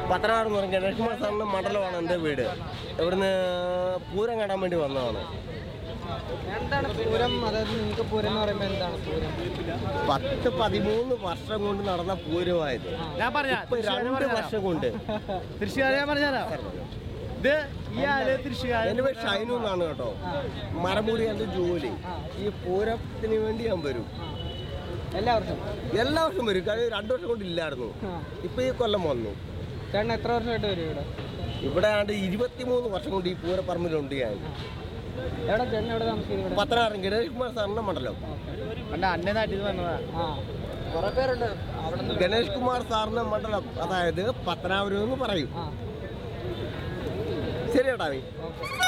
പത്തനാറ് എന്ന് പറഞ്ഞ ഗണേഷ് കുമാർ സാറിന്റെ മണ്ഡലമാണ് എൻ്റെ വീട് ഇവിടുന്ന് പൂരം കാണാൻ വേണ്ടി വന്നതാണ് എന്താണ് പൂരം അതായത് നിങ്ങൾക്ക് പൂരം എന്ന് പറയുമ്പോൾ എന്താണ് പൂരം പത്ത് പതിമൂന്ന് വർഷം കൊണ്ട് നടന്ന പൂരമായത് ഞാൻ പറഞ്ഞ ഇപ്പൊ രണ്ട് വർഷം കൊണ്ട് തൃശ്ശൂർ ഞാൻ പറഞ്ഞാലോ ഇത് ഈ ആള് തൃശ്ശൂർ എൻ്റെ പേര് ഷൈനു എന്നാണ് കേട്ടോ മരമുറി എൻ്റെ ജോലി ഈ പൂരത്തിന് വേണ്ടി ഞാൻ വരും എല്ലാ വർഷവും എല്ലാ വർഷവും വരും കാര്യം രണ്ടു വർഷം കൊണ്ട് ഇല്ലായിരുന്നു ആ. ഇപ്പൊ ഈ കൊല്ലം വന്നു ചേട്ടൻ എത്ര വർഷമായിട്ട് വരും ഇവിടെ ഇവിടെ ആണ്ട് ഇരുപത്തിമൂന്ന് വർഷം കൊണ്ട് ഈ പൂരപ്പറമ്പിലുണ്ട് ഞാൻ എവിടെ ചേട്ടൻ എവിടെ താമസിക്കുന്നത് ഇവിടെ പത്തനാറ് ഗണേഷ് കുമാർ സാറിന്റെ മണ്ഡലം എന്റെ അന്നെ നാട്ടിൽ വന്നതാ ആ കുറെ പേരുണ്ട് അവിടെ നിന്ന് ഗണേഷ് കുമാർ സാറിന്റെ മണ്ഡലം അതായത് പത്തനാപുരം എന്ന് പറയും ആ ശരി ചേട്ടാ നീ ഓക്കെ